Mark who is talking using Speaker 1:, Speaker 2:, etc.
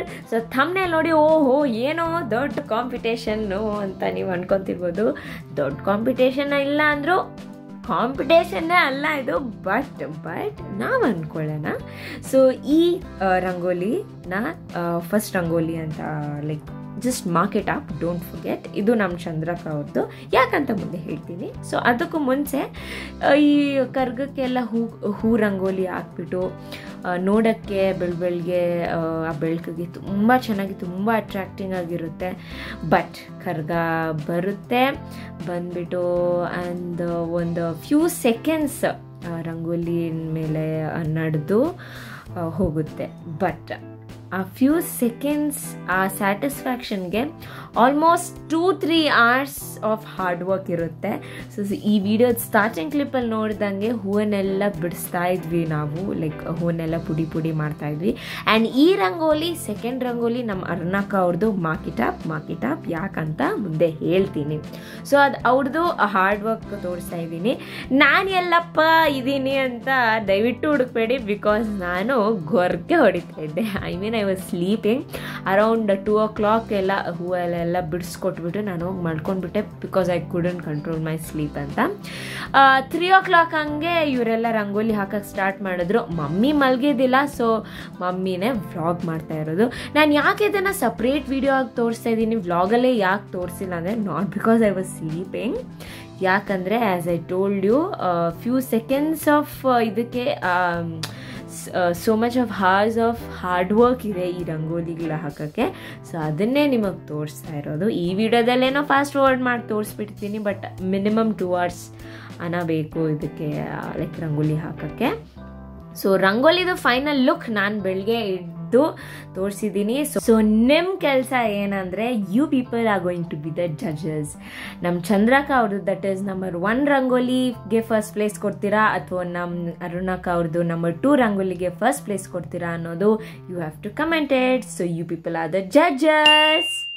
Speaker 1: so ಥಮ್ನೆ ನೋಡಿ ಓಹೋ ಏನೋ ದೊಡ್ಡ ಕಾಂಪಿಟೇಷನ್ನು ಅಂತ ನೀವು ಅನ್ಕೊಂತಿರ್ಬೋದು ದೊಡ್ಡ ಕಾಂಪಿಟೇಷನ್ ಇಲ್ಲ ಅಂದರೂ ಕಾಂಪಿಟೇಷನ್ನೇ ಅಲ್ಲ ಇದು ಬಟ್ ಬಟ್ ನಾವು ಅಂದ್ಕೊಳ್ಳೋಣ ಸೊ ಈ ಆ, ರಂಗೋಲಿನ ಫಸ್ಟ್ ರಂಗೋಲಿ ಅಂತ like just market up don't forget ಇದು ನಮ್ಮ ಚಂದ್ರಕ ಅವ್ರದ್ದು ಯಾಕಂತ ಮುಂದೆ ಹೇಳ್ತೀನಿ ಸೊ ಅದಕ್ಕೂ ಮುಂಚೆ ಆ, ಈ ಕರ್ಗಕ್ಕೆಲ್ಲ ಹೂ ಹೂ ರಂಗೋಲಿ ಹಾಕ್ಬಿಟ್ಟು ಆ, ನೋಡೋಕ್ಕೆ ಬೆಳ್ ಬೆಳಗ್ಗೆ ಆ ಬೆಳಕಿಗೆ ತುಂಬ ಚೆನ್ನಾಗಿ ತುಂಬ ಅಟ್ರಾಕ್ಟಿಂಗ್ ಆಗಿರುತ್ತೆ ಬಟ್ ಕರ್ಗ ಬರುತ್ತೆ ಬಂದ್ಬಿಟ್ಟು ಆ್ಯಂಡ್ ಒಂದು ಫ್ಯೂ ಸೆಕೆಂಡ್ಸ್ ರಂಗೋಲಿ ಮೇಲೆ ನಡೆದು ಹೋಗುತ್ತೆ ಬಟ್ ಆ ಫ್ಯೂ ಸೆಕೆಂಡ್ಸ್ ಆ ಸ್ಯಾಟಿಸ್ಫ್ಯಾಕ್ಷನ್ಗೆ almost two three hours of hard work ಇರುತ್ತೆ ಸೊ ಈ ವಿಡಿಯೋದ ಸ್ಟಾರ್ಟಿಂಗ್ ಕ್ಲಿಪ್ಪಲ್ಲಿ ನೋಡ್ದಂಗೆ ಹೂವನ್ನೆಲ್ಲ ಬಿಡಿಸ್ತಾ ಇದ್ವಿ ನಾವು ಲೈಕ್ ಹೂವನ್ನೆಲ್ಲ ಪುಡಿ ಪುಡಿ ಮಾಡ್ತಾ ಇದ್ವಿ ಆ್ಯಂಡ್ ಈ ರಂಗೋಲಿ ಸೆಕೆಂಡ್ ರಂಗೋಲಿ ನಮ್ಮ ಅರ್ಣಕ ಅವ್ರದ್ದು ಮಾಕಿಟಾಪ್ ಮಾಕಿಟಾಪ್ ಯಾಕಂತ ಮುಂದೆ ಹೇಳ್ತೀನಿ ಸೊ ಅದು ಅವ್ರದ್ದು ಹಾರ್ಡ್ ವರ್ಕ್ ತೋರಿಸ್ತಾ ಇದ್ದೀನಿ ನಾನು ಎಲ್ಲಪ್ಪ ಇದ್ದೀನಿ ಅಂತ ದಯವಿಟ್ಟು ಹುಡುಕ್ಬೇಡಿ ಬಿಕಾಸ್ ನಾನು ಗೊರ್ಗೆ ಹೊಡಿತಾ ಇದ್ದೆ I mean I was sleeping around two o'clock ಎಲ್ಲ ಹೂವಲ್ಲೆಲ್ಲ ಬಿಡಿಸ್ಕೊಟ್ಬಿಟ್ಟು ನಾನು ಹೋಗಿ ಮಲ್ಕೊಂಡ್ಬಿಟ್ಟೆ because I couldn't control my sleep ಅಂತ ತ್ರೀ ಓ ಕ್ಲಾಕ್ ಹಂಗೆ ಇವರೆಲ್ಲ ರಂಗೋಲಿ ಹಾಕಕ್ಕೆ ಸ್ಟಾರ್ಟ್ ಮಾಡಿದ್ರು ಮಮ್ಮಿ ಮಲಗಿದ್ದಿಲ್ಲ ಸೊ ಮಮ್ಮಿನೇ ವ್ಲಾಗ್ ಮಾಡ್ತಾ ಇರೋದು ನಾನು ಯಾಕೆ ಇದನ್ನು ಸಪ್ರೇಟ್ ವಿಡಿಯೋ ಆಗಿ ತೋರಿಸ್ತಾ ಇದ್ದೀನಿ ವ್ಲಾಗಲ್ಲೇ ಯಾಕೆ ತೋರಿಸಿಲ್ಲ ಅಂದರೆ not because I was sleeping ಯಾಕಂದರೆ as I told you few seconds of ಇದಕ್ಕೆ so much of hours of hard work ಇದೆ ಈ ರಂಗೋಲಿಗಳ ಹಾಕೋಕ್ಕೆ ಸೊ ಅದನ್ನೇ ನಿಮಗೆ ತೋರಿಸ್ತಾ ಇರೋದು ಈ ವಿಡಿಯೋದಲ್ಲೇನೋ ಫಾಸ್ಟ್ ಫಾರ್ವರ್ಡ್ ಮಾಡಿ ತೋರಿಸ್ಬಿಡ್ತೀನಿ ಬಟ್ ಮಿನಿಮಮ್ ಟೂ ಅವರ್ಸ್ ಅನ್ನ ಬೇಕು ಇದಕ್ಕೆ ಲೈಕ್ ರಂಗೋಲಿ ಹಾಕೋಕ್ಕೆ ಸೊ ರಂಗೋಲಿದು ಫೈನಲ್ ಲುಕ್ ನಾನು ಬೆಳಗ್ಗೆ ಇದ್ದು ತೋರಿಸಿದ್ದೀನಿ ಸೊ ನಿಮ್ಮ ಕೆಲಸ ಏನಂದರೆ you people are going to be the judges ನಮ್ಮ ಚಂದ್ರಕ ಅವ್ರದ್ದು ದಟ್ ಈಸ್ ನಂಬರ್ ಒನ್ ರಂಗೋಲಿಗೆ ಫಸ್ಟ್ ಪ್ಲೇಸ್ ಕೊಡ್ತೀರಾ ಅಥವಾ ನಮ್ಮ ಅರುಣಕ ಅವ್ರದ್ದು ನಂಬರ್ ಟೂ ರಂಗೋಲಿಗೆ ಫಸ್ಟ್ ಪ್ಲೇಸ್ ಕೊಡ್ತೀರಾ ಅನ್ನೋದು you have to commented so you people are the judges